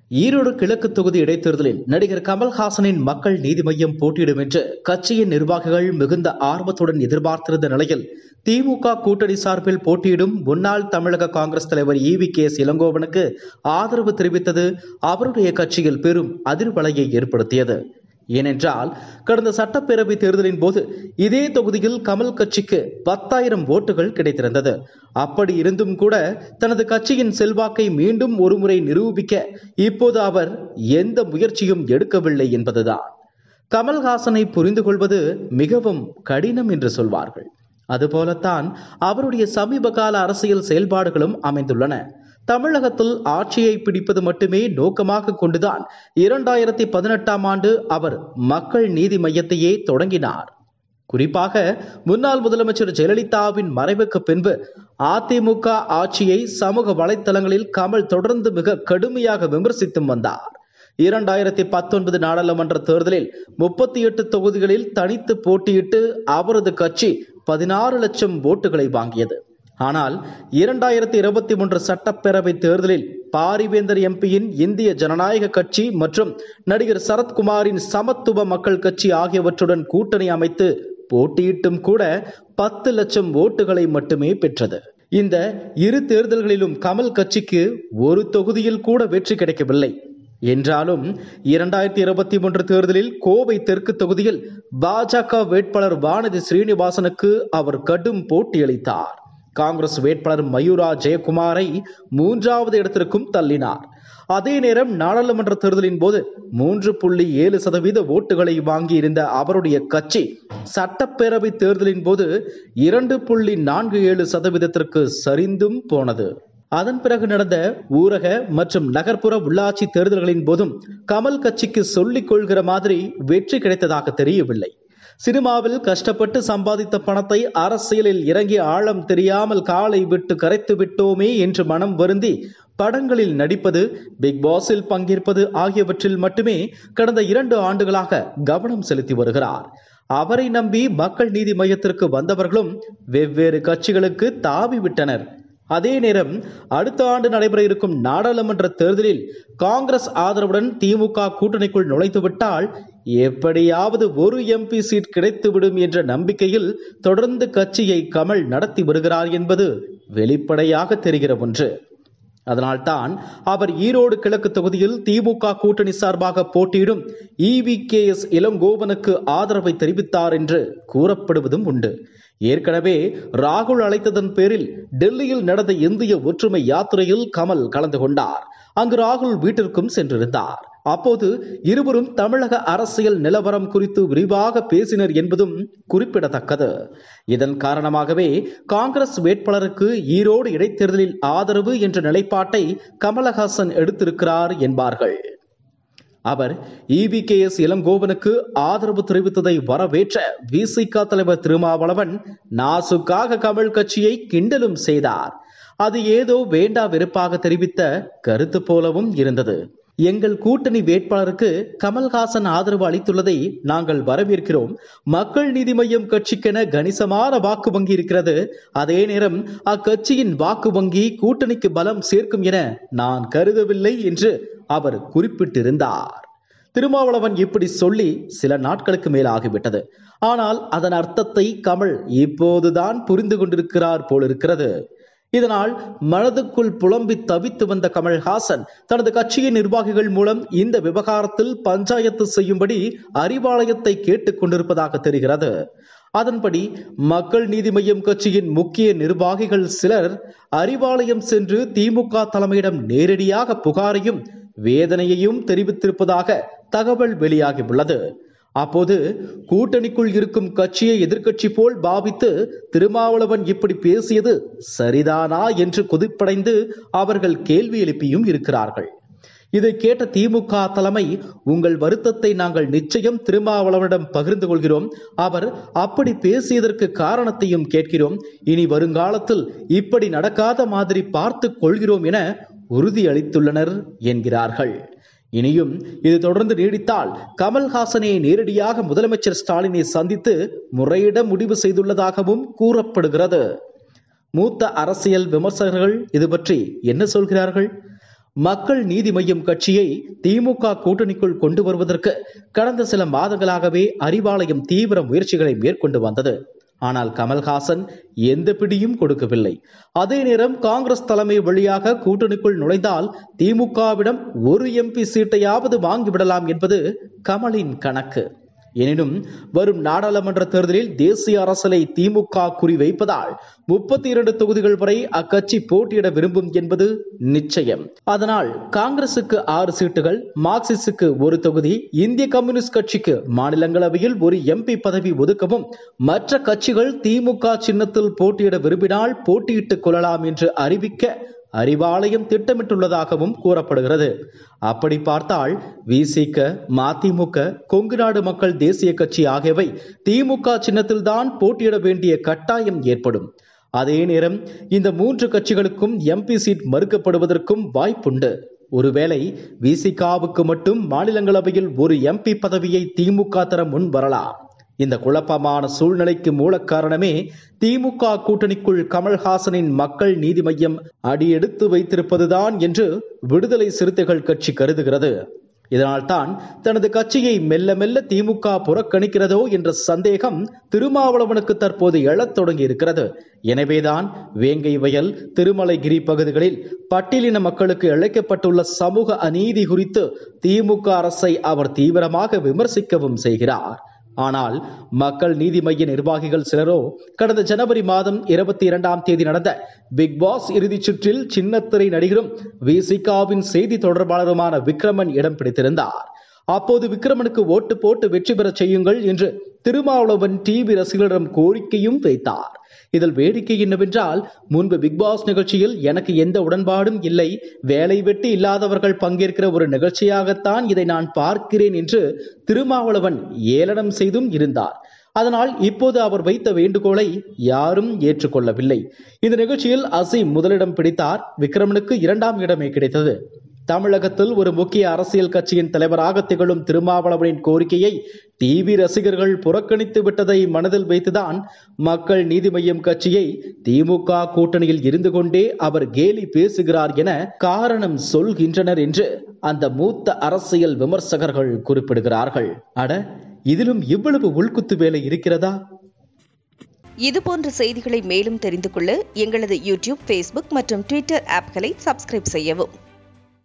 ஈரோடு கிழக்கு தொகுதி இடைத்தேர்தலில் நடிகர் கமல்ஹாசனின் மக்கள் நீதி மய்யம் போட்டியிடும் என்று கட்சியின் நிர்வாகிகள் மிகுந்த ஆர்வத்துடன் எதிர்பார்த்திருந்த நிலையில் திமுக கூட்டணி சார்பில் போட்டியிடும் முன்னாள் தமிழக காங்கிரஸ் தலைவர் ஈவி கே எஸ் இளங்கோவனுக்கு ஆதரவு தெரிவித்தது அவருடைய கட்சியில் பெரும் அதிர்வலையை ஏற்படுத்தியது ஏனென்றால் கடந்த சட்டப்பேரவை தேர்தலின் போது இதே தொகுதியில் கமல் கட்சிக்கு பத்தாயிரம் ஓட்டுகள் கிடைத்திருந்தது அப்படி இருந்தும் கூட தனது கட்சியின் செல்வாக்கை மீண்டும் ஒருமுறை நிரூபிக்க இப்போது அவர் எந்த முயற்சியும் எடுக்கவில்லை என்பதுதான் கமல்ஹாசனை புரிந்து கொள்வது மிகவும் கடினம் என்று சொல்வார்கள் அதுபோலத்தான் அவருடைய சமீப கால அரசியல் செயல்பாடுகளும் அமைந்துள்ளன தமிழகத்தில் ஆட்சியை பிடிப்பது மட்டுமே நோக்கமாக கொண்டுதான் இரண்டாயிரத்தி பதினெட்டாம் ஆண்டு அவர் மக்கள் நீதி மையத்தையே தொடங்கினார் குறிப்பாக முன்னாள் முதலமைச்சர் ஜெயலலிதாவின் மறைவுக்கு பின்பு அதிமுக ஆட்சியை சமூக வலைத்தளங்களில் கமல் தொடர்ந்து மிக கடுமையாக விமர்சித்தும் வந்தார் இரண்டாயிரத்தி பத்தொன்பது நாடாளுமன்ற தேர்தலில் முப்பத்தி எட்டு தொகுதிகளில் தனித்து போட்டியிட்டு அவரது கட்சி பதினாறு லட்சம் ஓட்டுகளை வாங்கியது ஆனால் இரண்டாயிரத்தி இருபத்தி மூன்று சட்டப்பேரவை தேர்தலில் பாரிவேந்தர் எம்பியின் இந்திய ஜனநாயக கட்சி மற்றும் நடிகர் சரத்குமாரின் சமத்துவ மக்கள் கட்சி ஆகியவற்றுடன் கூட்டணி அமைத்து போட்டியிட்டும் கூட பத்து லட்சம் ஓட்டுகளை மட்டுமே பெற்றது இந்த இரு தேர்தல்களிலும் கமல் கட்சிக்கு ஒரு தொகுதியில் கூட வெற்றி கிடைக்கவில்லை என்றாலும் இரண்டாயிரத்தி இருபத்தி மூன்று தேர்தலில் கோவை தெற்கு தொகுதியில் பாஜக வேட்பாளர் வானதி ஸ்ரீனிவாசனுக்கு அவர் கடும் போட்டியளித்தார் காங்கிரஸ் வேட்பாளர் மயூரா ஜெயக்குமாரை மூன்றாவது இடத்திற்கும் தள்ளினார் அதே நேரம் நாடாளுமன்ற தேர்தலின் போது மூன்று புள்ளி ஏழு சதவீத ஓட்டுகளை வாங்கியிருந்த அவருடைய கட்சி சட்டப்பேரவை தேர்தலின் போது இரண்டு புள்ளி நான்கு ஏழு சதவீதத்திற்கு சரிந்தும் போனது அதன் பிறகு நடந்த ஊரக மற்றும் நகர்ப்புற உள்ளாட்சி தேர்தல்களின் போதும் கமல் கட்சிக்கு சொல்லிக் கொள்கிற மாதிரி வெற்றி கிடைத்ததாக தெரியவில்லை சினிமாவில் கஷ்டப்பட்டு சம்பாதித்த பணத்தை அரசியலில் இறங்கி ஆழம் தெரியாமல் காலை விட்டு கரைத்து விட்டோமே என்று மனம் வருந்தி படங்களில் நடிப்பது பிக் பாஸில் பங்கேற்பது ஆகியவற்றில் மட்டுமே கடந்த இரண்டு ஆண்டுகளாக கவனம் செலுத்தி வருகிறார் அவரை நம்பி மக்கள் நீதி மையத்திற்கு வந்தவர்களும் வெவ்வேறு கட்சிகளுக்கு தாவி விட்டனர் அதே நேரம் அடுத்த ஆண்டு நடைபெற இருக்கும் நாடாளுமன்ற தேர்தலில் காங்கிரஸ் ஆதரவுடன் திமுக கூட்டணிக்குள் நுழைத்துவிட்டால் எப்படியாவது ஒரு எம்பி சீட் கிடைத்துவிடும் என்ற நம்பிக்கையில் தொடர்ந்து கட்சியை கமல் நடத்தி வருகிறார் என்பது வெளிப்படையாக தெரிகிற ஒன்று அதனால்தான் அவர் ஈரோடு கிழக்கு தொகுதியில் திமுக கூட்டணி சார்பாக போட்டியிடும் இவி கே எஸ் இளங்கோவனுக்கு ஆதரவை தெரிவித்தார் என்று கூறப்படுவதும் உண்டு ஏற்கனவே ராகுல் அழைத்ததன் பேரில் டெல்லியில் நடந்த இந்திய ஒற்றுமை யாத்திரையில் கமல் கலந்து கொண்டார் அங்கு ராகுல் வீட்டிற்கும் சென்றிருந்தார் அப்போது இருவரும் தமிழக அரசியல் நிலவரம் குறித்து விரிவாக பேசினர் என்பதும் குறிப்பிடத்தக்கது இதன் காரணமாகவே காங்கிரஸ் வேட்பாளருக்கு ஈரோடு இடைத்தேர்தலில் ஆதரவு என்ற நிலைப்பாட்டை கமலஹாசன் எடுத்திருக்கிறார் என்பார்கள் அவர் இவி கே எஸ் இளங்கோவனுக்கு ஆதரவு தெரிவித்ததை வரவேற்ற விசிக தலைவர் திருமாவளவன் நாசுக்காக கமல் கட்சியை கிண்டலும் செய்தார் அது ஏதோ வேண்டா வெறுப்பாக தெரிவித்த கருத்து போலவும் இருந்தது எங்கள் கூட்டணி வேட்பாளருக்கு கமல்ஹாசன் ஆதரவு அளித்துள்ளதை நாங்கள் வரவேற்கிறோம் மக்கள் நீதி மய்யம் கட்சிக்கென கணிசமான வாக்கு வங்கி இருக்கிறது அதே நேரம் அக்கட்சியின் வாக்கு வங்கி கூட்டணிக்கு பலம் சேர்க்கும் என நான் கருதவில்லை என்று அவர் குறிப்பிட்டிருந்தார் திருமாவளவன் இப்படி சொல்லி சில நாட்களுக்கு மேல் ஆகிவிட்டது ஆனால் அதன் அர்த்தத்தை கமல் இப்போதுதான் புரிந்து கொண்டிருக்கிறார் போலிருக்கிறது இதனால் மனதுக்குள் புலம்பி தவித்து வந்த கமல்ஹாசன் தனது கட்சியின் நிர்வாகிகள் மூலம் இந்த விவகாரத்தில் பஞ்சாயத்து செய்யும்படி அறிவாலயத்தை கேட்டுக் கொண்டிருப்பதாக தெரிகிறது அதன்படி மக்கள் நீதி மய்யம் கட்சியின் முக்கிய நிர்வாகிகள் சிலர் அறிவாலயம் சென்று திமுக தலைமையிடம் நேரடியாக புகாரையும் வேதனையையும் தெரிவித்திருப்பதாக தகவல் வெளியாகியுள்ளது அப்போது கூட்டணிக்குள் இருக்கும் கட்சியை எதிர்க்கட்சி போல் பாவித்து திருமாவளவன் இப்படி பேசியது சரிதானா என்று கொதிப்படைந்து அவர்கள் கேள்வி எழுப்பியும் இருக்கிறார்கள் இதை கேட்ட திமுக தலைமை உங்கள் வருத்தத்தை நாங்கள் நிச்சயம் திருமாவளவனிடம் பகிர்ந்து கொள்கிறோம் அவர் அப்படி பேசியதற்கு காரணத்தையும் கேட்கிறோம் இனி வருங்காலத்தில் இப்படி நடக்காத மாதிரி பார்த்து கொள்கிறோம் என உறுதியளித்துள்ளனர் என்கிறார்கள் இனியும் இது தொடர்ந்து நீடித்தால் கமல்ஹாசனை நேரடியாக முதலமைச்சர் ஸ்டாலினை சந்தித்து முறையிட முடிவு செய்துள்ளதாகவும் கூறப்படுகிறது மூத்த அரசியல் விமர்சகர்கள் இது பற்றி என்ன சொல்கிறார்கள் மக்கள் நீதி மய்யம் கட்சியை திமுக கூட்டணிக்குள் கொண்டு வருவதற்கு கடந்த சில மாதங்களாகவே அறிவாலயம் தீவிர முயற்சிகளை மேற்கொண்டு வந்தது ஆனால் கமல்ஹாசன் எந்த பிடியும் கொடுக்கவில்லை அதே நேரம் காங்கிரஸ் தலைமை வழியாக கூட்டணிக்குள் நுழைந்தால் திமுகவிடம் ஒரு எம்பி சீட்டையாவது வாங்கிவிடலாம் என்பது கமலின் கணக்கு எனினும் வரும் நாடாளுமன்ற தேர்தலில் தேசிய அரசலை திமுக குறிவைப்பதால் முப்பத்தி இரண்டு தொகுதிகள் வரை அக்கட்சி போட்டியிட விரும்பும் என்பது நிச்சயம் அதனால் காங்கிரசுக்கு ஆறு சீட்டுகள் மார்க்சிஸ்டுக்கு ஒரு தொகுதி இந்திய கம்யூனிஸ்ட் கட்சிக்கு மாநிலங்களவையில் ஒரு எம்பி பதவி ஒதுக்கவும் மற்ற கட்சிகள் திமுக சின்னத்தில் போட்டியிட விரும்பினால் போட்டியிட்டுக் கொள்ளலாம் என்று அறிவிக்க அறிவாலயம் திட்டமிட்டுள்ளதாகவும் கூறப்படுகிறது அப்படி பார்த்தால் விசிக மதிமுக கொங்கு நாடு மக்கள் தேசிய கட்சி ஆகியவை திமுக சின்னத்தில்தான் போட்டியிட வேண்டிய கட்டாயம் ஏற்படும் அதே நேரம் இந்த மூன்று கட்சிகளுக்கும் எம்பி சீட் மறுக்கப்படுவதற்கும் வாய்ப்புண்டு ஒருவேளை விசிகாவுக்கு மட்டும் மாநிலங்களவையில் ஒரு எம்பி பதவியை திமுக தர முன் வரலாம் இந்த குழப்பமான சூழ்நிலைக்கு மூல காரணமே திமுக கூட்டணிக்குள் கமல்ஹாசனின் மக்கள் நீதி மையம் அடியெடுத்து வைத்திருப்பதுதான் என்று விடுதலை சிறுத்தைகள் கட்சி கருதுகிறது இதனால்தான் தனது கட்சியை மெல்ல மெல்ல திமுக புறக்கணிக்கிறதோ என்ற சந்தேகம் திருமாவளவனுக்கு தற்போது எழத் தொடங்கி இருக்கிறது எனவேதான் வேங்கை வயல் திருமலைகிரி பகுதிகளில் பட்டியலின மக்களுக்கு இழைக்கப்பட்டுள்ள சமூக அநீதி குறித்து திமுக அரசை அவர் தீவிரமாக விமர்சிக்கவும் செய்கிறார் ஆனால் மக்கள் நீதி மைய நிர்வாகிகள் சிலரோ கடந்த ஜனவரி மாதம் இருபத்தி இரண்டாம் தேதி நடந்த பிக் பாஸ் இறுதிச் சுற்றில் சின்னத்திரை நடிகரும் விசிகாவின் செய்தி தொடர்பாளருமான விக்ரமன் இடம் பிடித்திருந்தார் அப்போது விக்ரமனுக்கு ஓட்டு போட்டு வெற்றி பெறச் செய்யுங்கள் என்று திருமாவளவன் டிவி ரசிகர்களிடம் கோரிக்கையும் வைத்தார் இதில் வேடிக்கை என்னவென்றால் முன்பு பிக்பாஸ் நிகழ்ச்சியில் எனக்கு எந்த உடன்பாடும் இல்லை வேலை வெட்டி இல்லாதவர்கள் பங்கேற்கிற ஒரு நிகழ்ச்சியாகத்தான் இதை நான் பார்க்கிறேன் என்று திருமாவளவன் ஏளனம் செய்தும் இருந்தார் அதனால் இப்போது அவர் வைத்த வேண்டுகோளை யாரும் ஏற்றுக்கொள்ளவில்லை இந்த நிகழ்ச்சியில் அசீம் முதலிடம் பிடித்தார் விக்ரமனுக்கு இரண்டாம் இடமே கிடைத்தது தமிழகத்தில் ஒரு முக்கிய அரசியல் கட்சியின் தலைவராக திகழும் திருமாவளவனின் கோரிக்கையை டிவி ரசிகர்கள் புறக்கணித்து விட்டதை மனதில் வைத்துதான் மக்கள் நீதி மய்யம் கட்சியை திமுக கூட்டணியில் இருந்து கொண்டே அவர் கேலி பேசுகிறார் என காரணம் சொல்கின்றனர் என்று அந்த மூத்த அரசியல் விமர்சகர்கள் குறிப்பிடுகிறார்கள் அட இதிலும் இவ்வளவு உள்குத்து வேலை இருக்கிறதா இதுபோன்ற செய்திகளை மேலும் தெரிந்து கொள்ள எங்களது யூடியூப் ஃபேஸ்புக் மற்றும் ட்விட்டர் ஆப்களை சப்ஸ்கிரைப் செய்யவும்